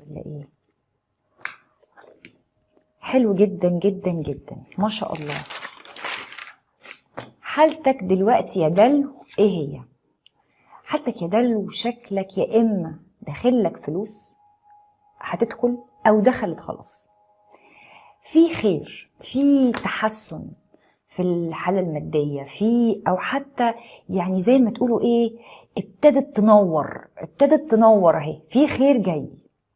ولا ايه حلو جدا جدا جدا ما شاء الله حالتك دلوقتي يا دلو ايه هي حالتك يا دلو شكلك يا اما داخلك فلوس هتدخل او دخلت خلاص في خير في تحسن في الحاله الماديه في او حتى يعني زي ما تقولوا ايه ابتدت تنور ابتدت تنور اهي في خير جاي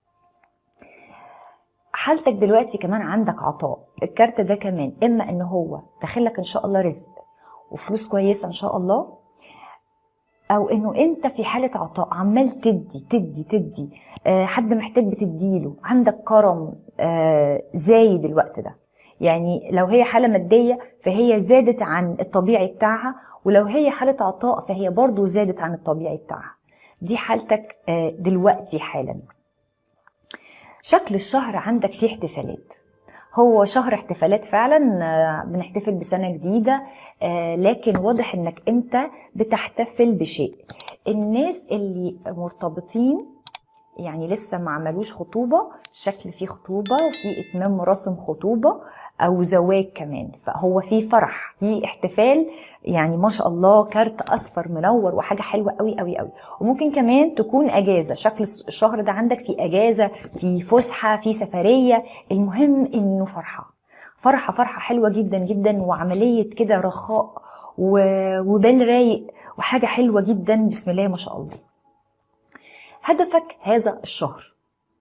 حالتك دلوقتي كمان عندك عطاء الكارت ده كمان اما ان هو داخلك ان شاء الله رزق وفلوس كويسه ان شاء الله او انه انت في حاله عطاء عمال تدي تدي تدي آه حد محتاج بتديله عندك كرم آه زايد الوقت ده يعني لو هي حاله ماديه فهي زادت عن الطبيعي بتاعها ولو هي حاله عطاء فهي برضو زادت عن الطبيعي بتاعها دي حالتك آه دلوقتي حالا شكل الشهر عندك فيه احتفالات هو شهر احتفالات فعلا بنحتفل بسنه جديده لكن واضح انك انت بتحتفل بشيء الناس اللي مرتبطين يعني لسه ما عملوش خطوبه شكل فيه خطوبه وفي اتمام مراسم خطوبه او زواج كمان فهو في فرح في احتفال يعني ما شاء الله كارت اصفر منور وحاجه حلوه قوي قوي قوي وممكن كمان تكون اجازه شكل الشهر ده عندك في اجازه في فسحه في سفريه المهم انه فرحه فرحه فرحه حلوه جدا جدا وعمليه كده رخاء وبال رايق وحاجه حلوه جدا بسم الله ما شاء الله هدفك هذا الشهر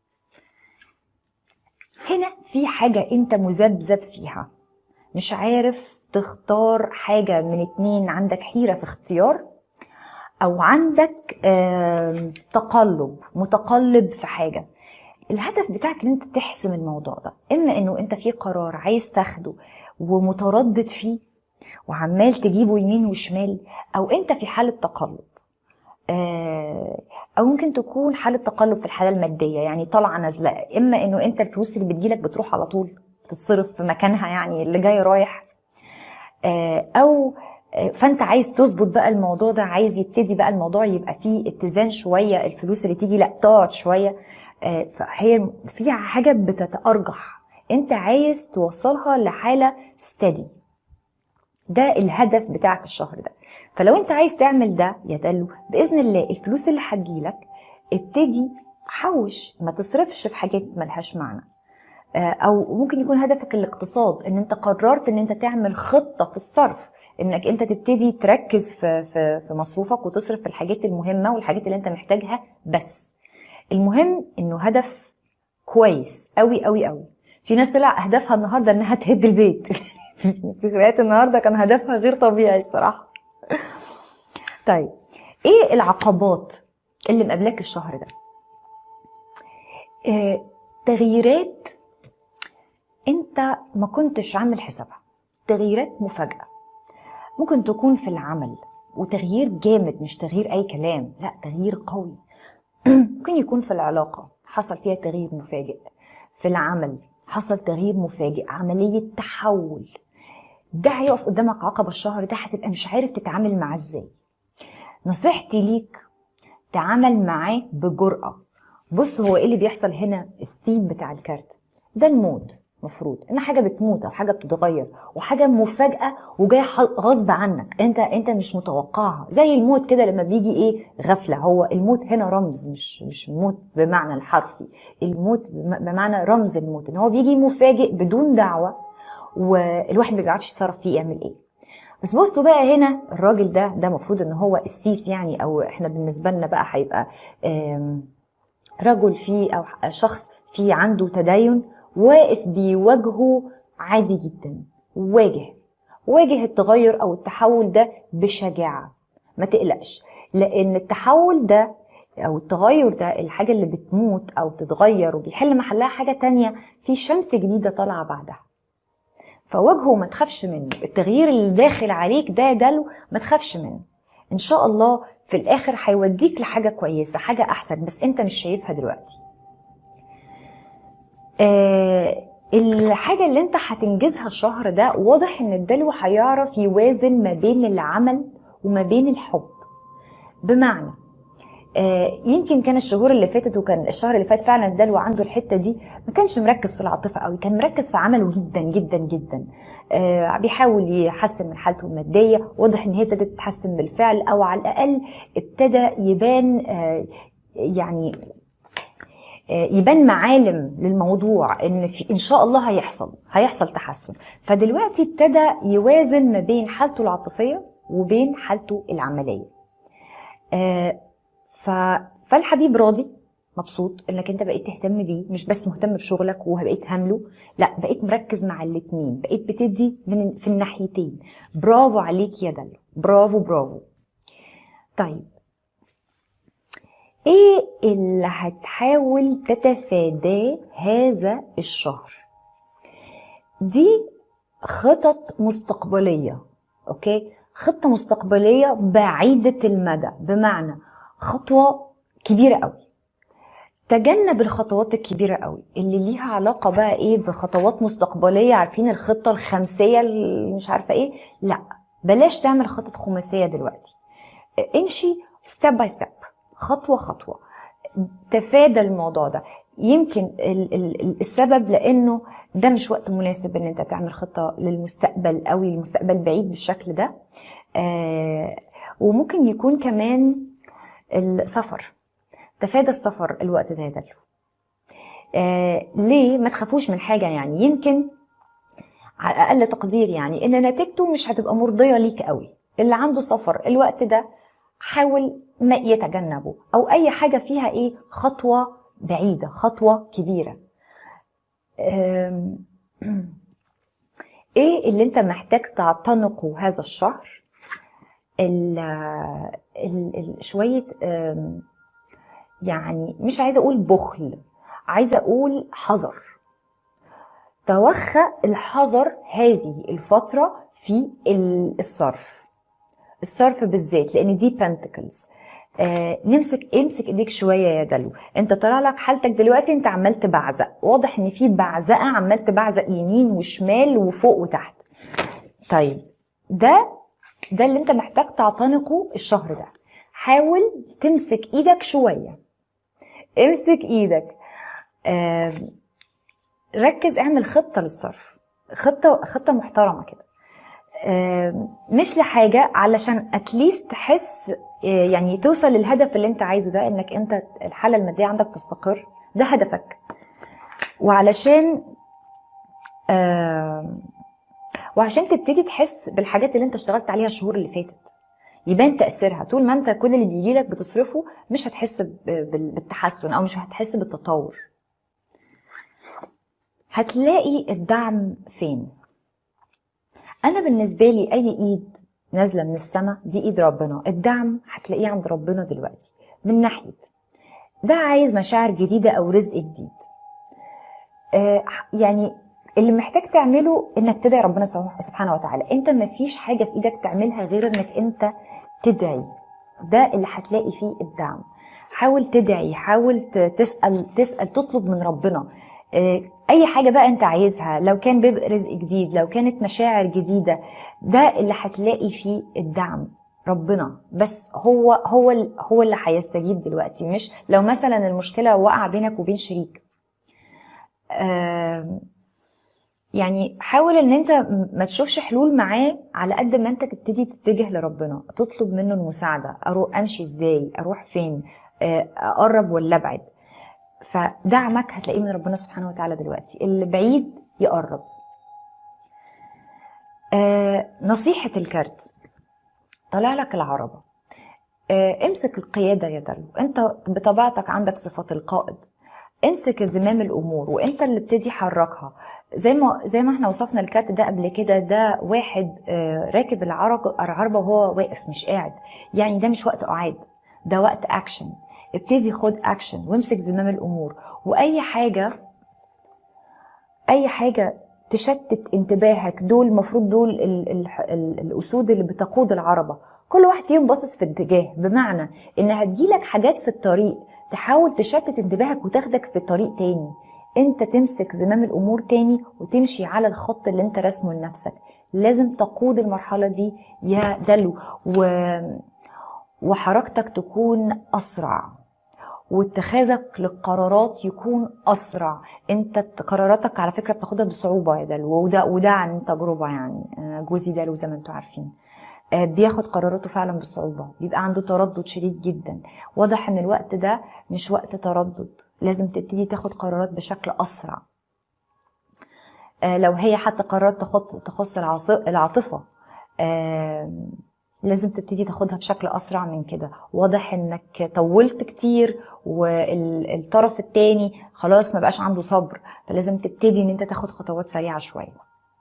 هنا في حاجة انت مذبذب فيها مش عارف تختار حاجة من اتنين عندك حيرة في اختيار او عندك تقلب متقلب في حاجة الهدف بتاعك ان انت تحسم الموضوع ده اما انه انت في قرار عايز تاخده ومتردد فيه وعمال تجيبه يمين وشمال او انت في حالة تقلب او ممكن تكون حاله تقلب في الحاله الماديه يعني طالعه نازله اما انه انت الفلوس اللي بتجيلك بتروح على طول تتصرف في مكانها يعني اللي جاي رايح او فانت عايز تظبط بقى الموضوع ده عايز يبتدي بقى الموضوع يبقى فيه اتزان شويه الفلوس اللي تيجي لا تقعد شويه فهي في حاجه بتتارجح انت عايز توصلها لحاله ستدي ده الهدف بتاعك الشهر ده فلو انت عايز تعمل ده يا دلو باذن الله الفلوس اللي هتجيلك ابتدي حوش ما تصرفش في حاجات ملهاش معنى او ممكن يكون هدفك الاقتصاد ان انت قررت ان انت تعمل خطه في الصرف انك انت تبتدي تركز في في في مصروفك وتصرف في الحاجات المهمه والحاجات اللي انت محتاجها بس المهم انه هدف كويس قوي قوي قوي في ناس طلع اهدافها النهارده انها تهد البيت في قراءات النهارده كان هدفها غير طبيعي الصراحه طيب ايه العقبات اللي مقابلاك الشهر ده آه، تغييرات انت ما كنتش عامل حسابها تغييرات مفاجاه ممكن تكون في العمل وتغيير جامد مش تغيير اي كلام لا تغيير قوي ممكن يكون في العلاقه حصل فيها تغيير مفاجئ في العمل حصل تغيير مفاجئ عمليه تحول ده هيقف قدامك عقبة الشهر ده هتبقى مش عارف تتعامل معاه ازاي نصيحتي ليك تعامل معاه بجرأة بص هو ايه اللي بيحصل هنا الثيم بتاع الكارت ده الموت مفروض ان حاجه بتموت او حاجه بتتغير وحاجه مفاجاه وجايه غصب عنك انت انت مش متوقعها زي الموت كده لما بيجي ايه غفله هو الموت هنا رمز مش مش موت بمعنى الحرفي الموت بمعنى رمز الموت ان هو بيجي مفاجئ بدون دعوه والواحد ما بيعرفش يتصرف فيه يعمل ايه بس بصوا بقى هنا الراجل ده ده المفروض ان هو السيس يعني او احنا بالنسبه لنا بقى هيبقى رجل فيه او شخص فيه عنده تدين واقف بيواجهه عادي جدا واجه واجه التغير او التحول ده بشجاعه ما تقلقش لان التحول ده او التغير ده الحاجه اللي بتموت او تتغير وبيحل محلها حاجه تانية في شمس جديده طالعه بعدها فواجهه ما تخافش منه التغيير اللي داخل عليك ده دلو ما تخافش منه ان شاء الله في الاخر هيوديك لحاجه كويسه حاجه احسن بس انت مش شايفها دلوقتي آه الحاجه اللي انت هتنجزها الشهر ده واضح ان الدلو هيعرف يوازن ما بين العمل وما بين الحب بمعنى آه، يمكن كان الشهور اللي فاتت وكان الشهر اللي فات فعلا دلو عنده الحته دي ما كانش مركز في العاطفه قوي كان مركز في عمله جدا جدا جدا آه، بيحاول يحسن من حالته الماديه واضح ان هي ابتدت تتحسن بالفعل او على الاقل ابتدى يبان آه، يعني آه، يبان معالم للموضوع ان في ان شاء الله هيحصل هيحصل تحسن فدلوقتي ابتدى يوازن ما بين حالته العاطفيه وبين حالته العمليه آه، ف... فالحبيب راضي مبسوط انك انت بقيت تهتم بيه مش بس مهتم بشغلك وبقيت هامله لا بقيت مركز مع الاتنين بقيت بتدي من في الناحيتين برافو عليك يا دلو برافو برافو طيب ايه اللي هتحاول تتفاداه هذا الشهر دي خطط مستقبليه اوكي خطه مستقبليه بعيده المدى بمعنى خطوه كبيره قوي تجنب الخطوات الكبيره قوي اللي ليها علاقه بقى ايه بخطوات مستقبليه عارفين الخطه الخمسيه اللي مش عارفه ايه لا بلاش تعمل خطط خماسيه دلوقتي امشي ستيب باي ستيب خطوه خطوه تفادى الموضوع ده يمكن ال- ال- السبب لانه ده مش وقت مناسب ان انت تعمل خطه للمستقبل قوي المستقبل بعيد بالشكل ده آه وممكن يكون كمان السفر تفادى السفر الوقت ده يا دلو آه ليه ما تخافوش من حاجه يعني يمكن على اقل تقدير يعني ان نتيجته مش هتبقى مرضيه ليك قوي اللي عنده سفر الوقت ده حاول ما يتجنبه او اي حاجه فيها ايه خطوه بعيده خطوه كبيره أم، ايه اللي انت محتاج تعتنقه هذا الشهر ال ال ال شويه أم، يعني مش عايزه اقول بخل عايزه اقول حذر توخى الحذر هذه الفتره في ال- الصرف الصرف بالذات لان دي بنتكلز آه نمسك امسك ايديك شويه يا دلو انت طالع لك حالتك دلوقتي انت عمال تبعزق واضح ان في بعزقه عمال تبعزق يمين وشمال وفوق وتحت طيب ده ده اللي انت محتاج تعتنقه الشهر ده حاول تمسك ايدك شويه امسك ايدك آه ركز اعمل خطه للصرف خطه خطه محترمه كده آه، مش لحاجه علشان اتليست تحس آه، يعني توصل للهدف اللي انت عايزه ده انك انت الحاله الماديه عندك تستقر ده هدفك وعلشان آه، وعشان تبتدي تحس بالحاجات اللي انت اشتغلت عليها الشهور اللي فاتت يبان تاثيرها طول ما انت كل اللي بيجي لك بتصرفه مش هتحس ب- بال- بالتحسن او مش هتحس بالتطور هتلاقي الدعم فين انا بالنسبه لي اي ايد نازله من السماء دي ايد ربنا الدعم هتلاقيه عند ربنا دلوقتي من ناحيه ده عايز مشاعر جديده او رزق جديد آه يعني اللي محتاج تعمله انك تدعي ربنا سبحانه وتعالى انت ما فيش حاجه في ايدك تعملها غير انك انت تدعي ده اللي هتلاقي فيه الدعم حاول تدعي حاول ت- تسال تسال تطلب من ربنا آه، اي حاجه بقى انت عايزها لو كان بيبقى رزق جديد لو كانت مشاعر جديده ده اللي هتلاقي فيه الدعم ربنا بس هو هو ال- هو اللي هيستجيب دلوقتي مش لو مثلا المشكله واقعه بينك وبين شريك آم، يعني حاول ان انت م- ما تشوفش حلول معاه على قد ما انت تبتدي تتجه لربنا تطلب منه المساعده اروح امشي ازاي اروح فين آه، اقرب ولا ابعد فدعمك هتلاقيه من ربنا سبحانه وتعالى دلوقتي اللي بعيد يقرب آه نصيحة الكارت طلع لك العربة آه امسك القيادة يا دلو انت بطبيعتك عندك صفات القائد امسك زمام الامور وانت اللي ابتدي حركها زي ما زي ما احنا وصفنا الكارت ده قبل كده ده واحد آه راكب العرج- العربة وهو واقف مش قاعد يعني ده مش وقت قعاد ده وقت اكشن ابتدي خد اكشن وامسك زمام الامور واي حاجه اي حاجه تشتت انتباهك دول المفروض دول ال ال ال الاسود اللي بتقود العربه كل واحد فيهم باصص في اتجاه بمعنى ان هتجيلك حاجات في الطريق تحاول تشتت انتباهك وتاخدك في طريق تاني انت تمسك زمام الامور تاني وتمشي على الخط اللي انت رسمه لنفسك لازم تقود المرحله دي يا دلو و وحركتك تكون اسرع واتخاذك للقرارات يكون اسرع انت قراراتك على فكره بتاخدها بصعوبه يا دلو وده وده عن تجربه يعني آه، جوزي دلو زي ما انتم عارفين آه، بياخد قراراته فعلا بصعوبه بيبقى عنده تردد شديد جدا واضح ان الوقت ده مش وقت تردد لازم تبتدي تاخد قرارات بشكل اسرع آه، لو هي حتى قررت تخص العاطفه لازم تبتدي تاخدها بشكل اسرع من كده واضح انك طولت كتير والطرف التاني خلاص ما بقاش عنده صبر فلازم تبتدي ان انت تاخد خطوات سريعه شويه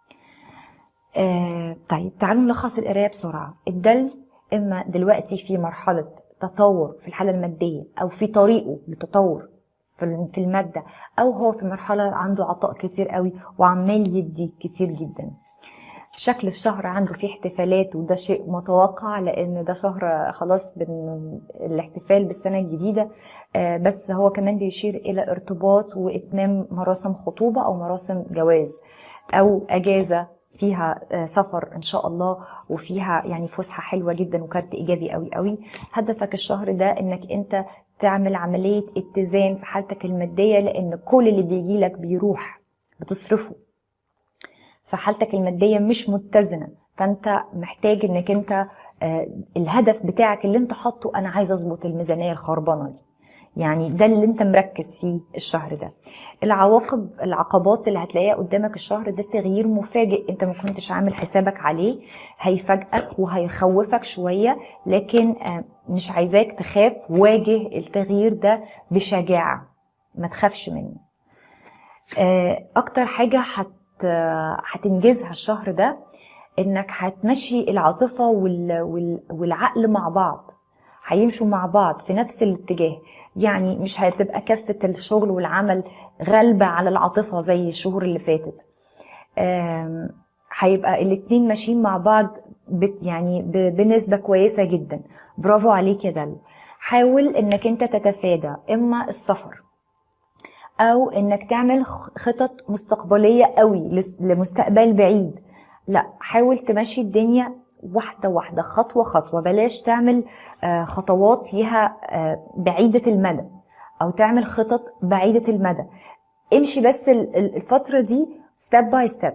آه طيب تعالوا نلخص القرايه بسرعه الدل اما دلوقتي في مرحله تطور في الحاله الماديه او في طريقه للتطور في الماده او هو في مرحله عنده عطاء كتير قوي وعمال يدي كتير جدا شكل الشهر عنده فيه احتفالات وده شيء متوقع لان ده شهر خلاص بن الاحتفال بالسنه الجديده آه، بس هو كمان بيشير الى ارتباط واتمام مراسم خطوبه او مراسم جواز او اجازه فيها آه، سفر ان شاء الله وفيها يعني فسحه حلوه جدا وكارت ايجابي قوي قوي هدفك الشهر ده انك انت تعمل عمليه اتزان في حالتك الماديه لان كل اللي بيجي لك بيروح بتصرفه فحالتك الماديه مش متزنه فانت محتاج انك انت آه، الهدف بتاعك اللي انت حاطه انا عايز اظبط الميزانيه الخربانه دي يعني ده اللي انت مركز فيه الشهر ده العواقب العقبات اللي هتلاقيها قدامك الشهر ده تغيير مفاجئ انت ما كنتش عامل حسابك عليه هيفاجئك وهيخوفك شويه لكن آه، مش عايزاك تخاف واجه التغيير ده بشجاعه ما تخافش منه آه، اكتر حاجه هت هتنجزها الشهر ده انك هتمشي العاطفه والعقل مع بعض هيمشوا مع بعض في نفس الاتجاه يعني مش هتبقى كفه الشغل والعمل غالبه على العاطفه زي الشهور اللي فاتت هيبقى الاتنين ماشيين مع بعض يعني بنسبه كويسه جدا برافو عليك يا دل حاول انك انت تتفادى اما السفر او انك تعمل خطط مستقبليه قوي لمستقبل بعيد لا حاول تمشي الدنيا واحدة واحدة خطوة خطوة بلاش تعمل آه، خطوات ليها آه، بعيدة المدى أو تعمل خطط بعيدة المدى امشي بس الفترة دي ستيب باي ستيب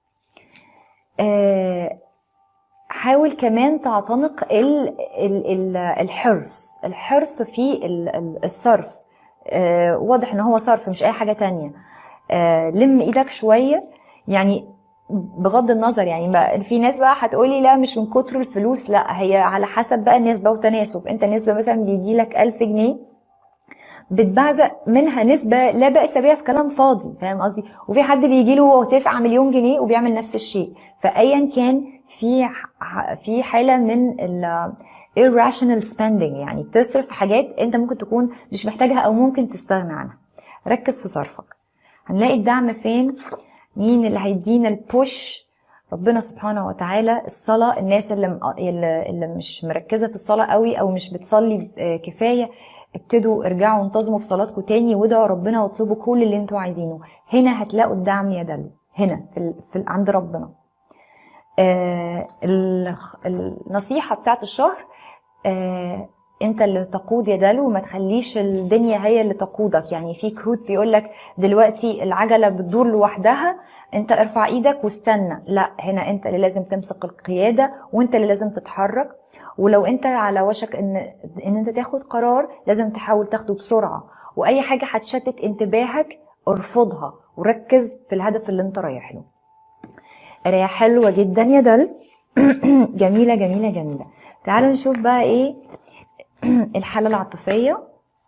حاول كمان تعتنق الحرص الحرص في الصرف آه، واضح ان هو صرف مش اي حاجه تانية آه، لم ايدك شويه يعني بغض النظر يعني بقى في ناس بقى هتقولي لا مش من كتر الفلوس لا هي على حسب بقى نسبه وتناسب انت نسبه مثلا بيجي لك 1000 جنيه بتبعزق منها نسبة لا بأس بها في كلام فاضي فاهم قصدي وفي حد بيجي له 9 مليون جنيه وبيعمل نفس الشيء فأيا كان في في حالة من irrational spending يعني بتصرف في حاجات انت ممكن تكون مش محتاجها او ممكن تستغنى عنها ركز في صرفك هنلاقي الدعم فين مين اللي هيدينا البوش ربنا سبحانه وتعالى الصلاة الناس اللي, اللي مش مركزة في الصلاة قوي أو مش بتصلي كفاية ابتدوا ارجعوا انتظموا في صلاتكم تاني وادعوا ربنا واطلبوا كل اللي انتوا عايزينه هنا هتلاقوا الدعم يا دلو هنا في, في عند ربنا آه النصيحة بتاعت الشهر آه انت اللي تقود يا دلو وما تخليش الدنيا هي اللي تقودك يعني في كروت بيقول لك دلوقتي العجله بتدور لوحدها انت ارفع ايدك واستنى لا هنا انت اللي لازم تمسك القياده وانت اللي لازم تتحرك ولو انت على وشك ان ان انت تاخد قرار لازم تحاول تاخده بسرعه واي حاجه هتشتت انتباهك ارفضها وركز في الهدف اللي انت رايح له قرايه حلوه جدا يا دل جميله جميله جميله تعالوا نشوف بقى ايه الحالة العاطفية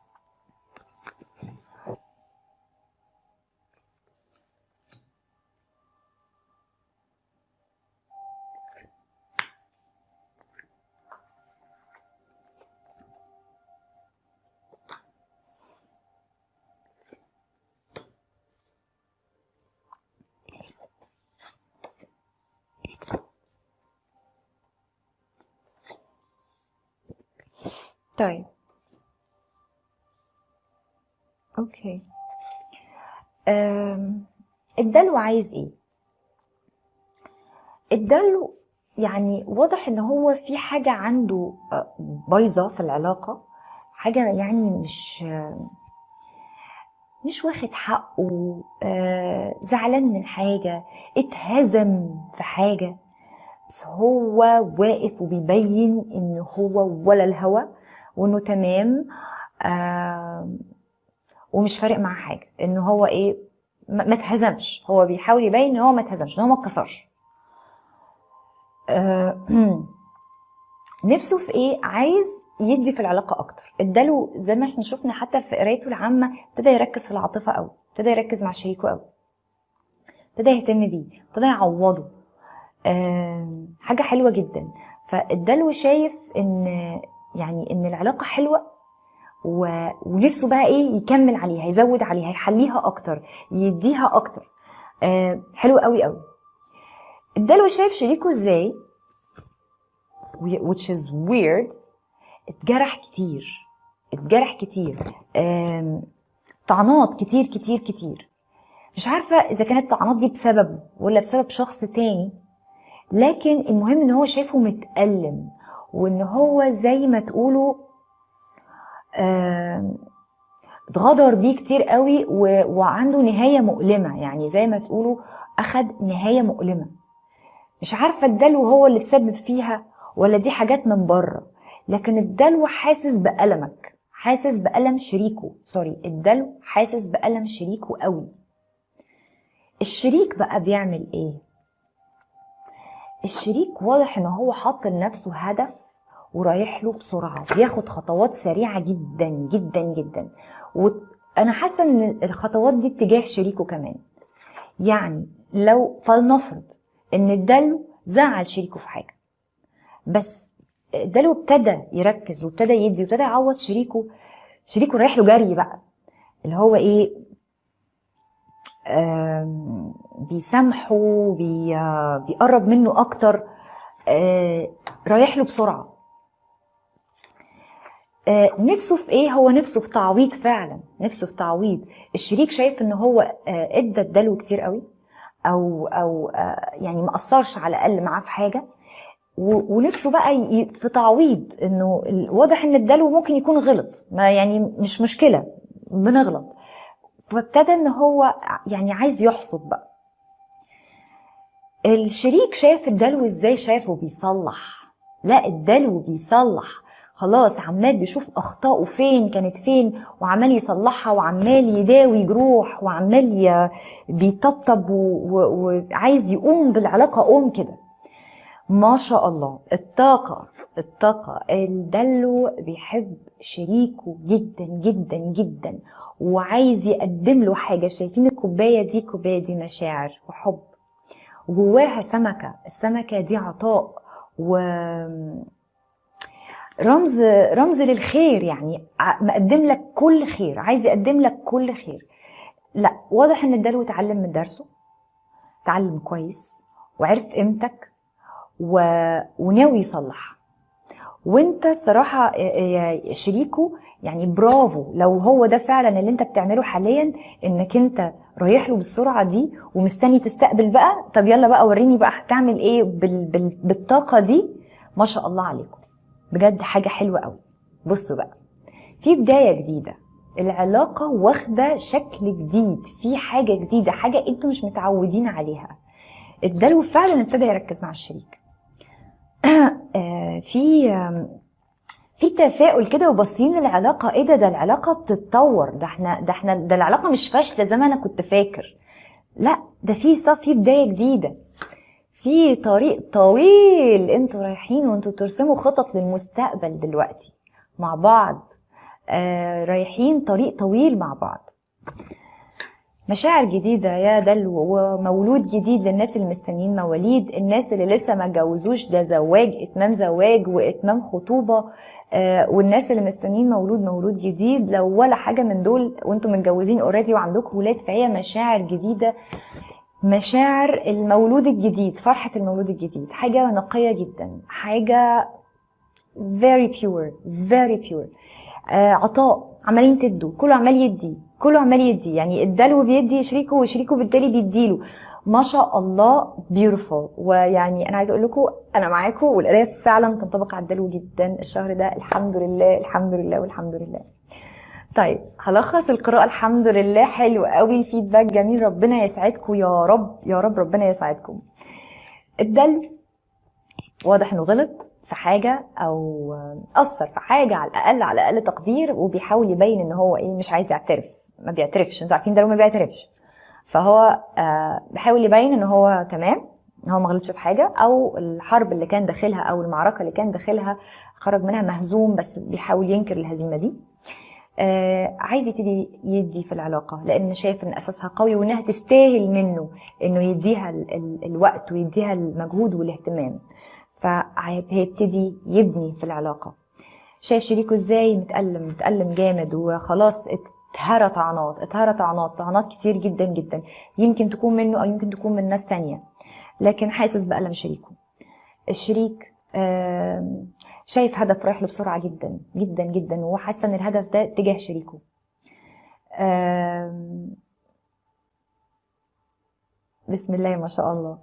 طيب اوكي الدلو عايز ايه الدلو يعني واضح ان هو في حاجه عنده آه، بايظه في العلاقه حاجه يعني مش آه، مش واخد حقه آه، زعلان من حاجه اتهزم في حاجه بس هو واقف وبيبين ان هو ولا الهوى وانه تمام ومش فارق معاه حاجه ان هو ايه ما اتهزمش هو بيحاول يبين ان هو ما اتهزمش ان هو ما اتكسرش آه، نفسه في ايه عايز يدي في العلاقه اكتر اداله زي ما احنا شفنا حتى في قرايته العامه ابتدى يركز في العاطفه قوي ابتدى يركز مع شريكه قوي ابتدى يهتم بيه ابتدى يعوضه أه حاجه حلوه جدا فاداله شايف ان يعني ان العلاقه حلوه و... ونفسه بقى ايه يكمل عليها يزود عليها يحليها اكتر يديها اكتر أه حلو قوي قوي اداله شايف شريكه ازاي which is weird اتجرح كتير اتجرح كتير طعنات كتير كتير كتير مش عارفة إذا كانت الطعنات دي بسبب ولا بسبب شخص تاني لكن المهم إن هو شايفه متألم وإن هو زي ما تقولوا اتغدر بيه كتير قوي وعنده نهاية مؤلمة يعني زي ما تقولوا أخد نهاية مؤلمة مش عارفة الدلو هو اللي تسبب فيها ولا دي حاجات من بره لكن الدلو حاسس بألمك حاسس بألم شريكه سوري الدلو حاسس بألم شريكه قوي الشريك بقى بيعمل ايه الشريك واضح ان هو حاط لنفسه هدف ورايح له بسرعه بياخد خطوات سريعه جدا جدا جدا وانا حاسه ان الخطوات دي اتجاه شريكه كمان يعني لو فلنفرض ان الدلو زعل شريكه في حاجه بس الدلو ابتدى يركز وابتدى يدي وابتدى يعوض شريكه شريكه رايح له جري بقى اللي هو ايه بيسامحه بي بيقرب منه اكتر آه، رايح له بسرعه آه، نفسه في ايه هو نفسه في تعويض فعلا نفسه في تعويض الشريك شايف ان هو آه، ادى الدلو كتير قوي او او آه، يعني ما اثرش على الاقل معاه في حاجه ونفسه بقى في تعويض انه واضح ان الدلو ممكن يكون غلط ما يعني مش مشكله بنغلط فابتدى ان هو يعني عايز يحصد بقى الشريك شايف الدلو ازاي شايفه بيصلح لا الدلو بيصلح خلاص عمال بيشوف اخطائه فين كانت فين وعمال يصلحها وعمال يداوي جروح وعمال بيطبطب وعايز يقوم بالعلاقه قوم كده ما شاء الله الطاقه الطاقه الدلو بيحب شريكه جدا جدا جدا وعايز يقدم له حاجه شايفين الكوبايه دي كوبايه دي مشاعر وحب جواها سمكه السمكه دي عطاء و رمز رمز للخير يعني مقدم لك كل خير عايز يقدم لك كل خير لا واضح ان الدلو اتعلم من درسه اتعلم كويس وعرف قيمتك و... وناوي يصلح وانت الصراحة يا شريكه يعني برافو لو هو ده فعلا اللي انت بتعمله حاليا انك انت رايح له بالسرعة دي ومستني تستقبل بقى طب يلا بقى وريني بقى هتعمل ايه بال... بال... بالطاقة دي ما شاء الله عليكم بجد حاجة حلوة قوي بصوا بقى في بداية جديدة العلاقة واخدة شكل جديد في حاجة جديدة حاجة انتوا مش متعودين عليها الدلو فعلا ابتدى يركز مع الشريك آه، في في تفاؤل كده وباصين للعلاقة ايه ده ده العلاقة بتتطور ده احنا ده احنا ده العلاقة مش فاشلة زي ما انا كنت فاكر لا ده في صف في بداية جديدة في طريق طويل انتوا رايحين وانتوا بترسموا خطط للمستقبل دلوقتي مع بعض آه رايحين طريق طويل مع بعض مشاعر جديدة يا دلو ومولود جديد للناس اللي مستنيين مواليد الناس اللي لسه ما اتجوزوش ده زواج اتمام زواج واتمام خطوبة آه والناس اللي مستنيين مولود مولود جديد لو ولا حاجة من دول وانتم متجوزين اوريدي وعندكم ولاد فهي مشاعر جديدة مشاعر المولود الجديد فرحة المولود الجديد حاجة نقية جدا حاجة very pure very pure آه عطاء عمالين تدوا كله عمال يدي كله عمال يدي يعني اداله بيدي شريكه وشريكه بالتالي بيديله ما شاء الله بيوتيفول ويعني انا عايزه اقول لكم انا معاكم والقرايه فعلا تنطبق على الدلو جدا الشهر ده الحمد لله الحمد لله والحمد لله طيب هلخص القراءة الحمد لله حلو قوي الفيدباك جميل ربنا يسعدكم يا رب يا رب ربنا يسعدكم الدلو واضح انه غلط في حاجة أو أثر في حاجة على الأقل على أقل تقدير وبيحاول يبين إن هو إيه مش عايز يعترف ما بيعترفش أنتوا عارفين ده ما بيعترفش فهو آه بيحاول يبين إن هو تمام إن هو ما غلطش في حاجة أو الحرب اللي كان داخلها أو المعركة اللي كان داخلها خرج منها مهزوم بس بيحاول ينكر الهزيمة دي آه عايز يبتدي يدي في العلاقة لأن شايف إن أساسها قوي وإنها تستاهل منه إنه يديها ال ال الوقت ويديها المجهود والاهتمام فهيبتدي يبني في العلاقة شايف شريكه ازاي متألم متألم جامد وخلاص اتهرى طعنات اتهرى طعنات طعنات كتير جدا جدا يمكن تكون منه او يمكن تكون من ناس تانية لكن حاسس بألم شريكه الشريك شايف هدف رايح له بسرعة جدا جدا جدا وحاسة ان الهدف ده تجاه شريكه بسم الله ما شاء الله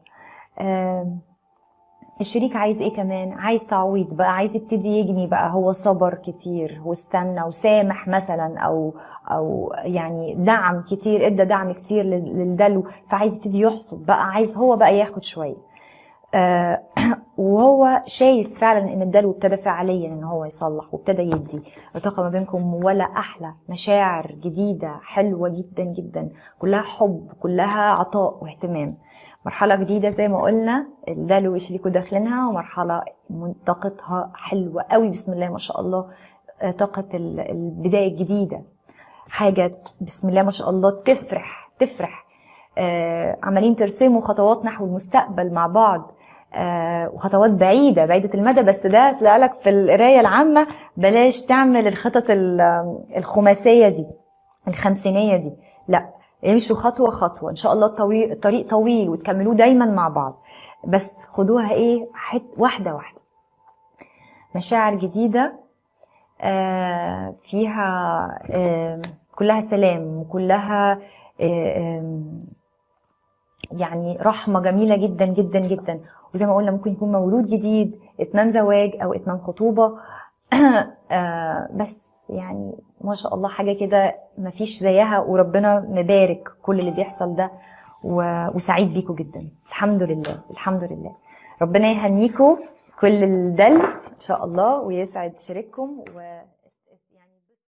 الشريك عايز ايه كمان عايز تعويض بقى عايز يبتدي يجني بقى هو صبر كتير واستنى وسامح مثلا او او يعني دعم كتير ادى دعم كتير للدلو فعايز يبتدي يحصد بقى عايز هو بقى ياخد شويه آه وهو شايف فعلا ان الدلو ابتدى فعليا ان هو يصلح وابتدى يدي الطاقه ما بينكم ولا احلى مشاعر جديده حلوه جدا جدا كلها حب كلها عطاء واهتمام مرحلة جديدة زي ما قلنا الدلو وشريكه داخلينها ومرحلة طاقتها حلوة قوي بسم الله ما شاء الله طاقة البداية الجديدة حاجة بسم الله ما شاء الله تفرح تفرح آه عمالين ترسموا خطوات نحو المستقبل مع بعض آه وخطوات بعيدة بعيدة المدى بس ده طلع لك في القراية العامة بلاش تعمل الخطط الخماسية دي الخمسينية دي لا امشوا خطوه خطوه ان شاء الله الطويل الطريق طويل وتكملوه دايما مع بعض بس خدوها ايه حت واحده واحده مشاعر جديده آه فيها آه كلها سلام وكلها آه يعني رحمه جميله جدا جدا جدا وزي ما قلنا ممكن يكون مولود جديد اتمام زواج او اتمام خطوبه بس يعني ما شاء الله حاجة كده مفيش زيها وربنا مبارك كل اللي بيحصل ده وسعيد بيكم جدا الحمد لله الحمد لله ربنا يهنيكم كل الدل ان شاء الله ويسعد شريككم و